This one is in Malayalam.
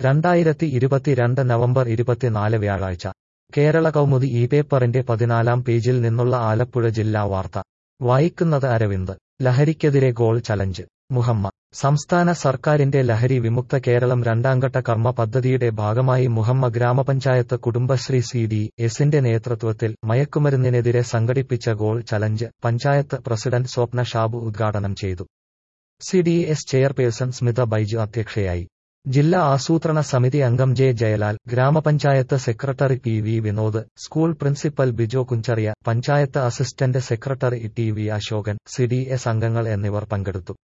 രണ്ടായിരത്തി ഇരുപത്തിരണ്ട് നവംബർ ഇരുപത്തിനാല് വ്യാഴാഴ്ച കേരള കൗമുദി ഈ പേപ്പറിന്റെ പതിനാലാം പേജിൽ നിന്നുള്ള ആലപ്പുഴ ജില്ലാ വാർത്ത വായിക്കുന്നത് അരവിന്ദ് ലഹരിക്കെതിരെ ഗോൾ ചലഞ്ച് മുഹമ്മ സംസ്ഥാന സർക്കാരിന്റെ ലഹരി വിമുക്ത കേരളം രണ്ടാംഘട്ട കർമ്മ പദ്ധതിയുടെ ഭാഗമായി മുഹമ്മ ഗ്രാമപഞ്ചായത്ത് കുടുംബശ്രീ സി ഡി എസിന്റെ നേതൃത്വത്തിൽ മയക്കുമരുന്നിനെതിരെ സംഘടിപ്പിച്ച goal challenge panchayat president Swapna Shabu ഉദ്ഘാടനം ചെയ്തു C D S chairperson Smitha Baiju അധ്യക്ഷയായി ജില്ലാ ആസൂത്രണ സമിതി അംഗം ജെ ജയലാൽ ഗ്രാമപഞ്ചായത്ത് secretary P V Vinod school principal Bijo Kunjaria panchayat assistant secretary T V Ashokan C D S അംഗങ്ങൾ എന്നിവർ പങ്കെടുത്തു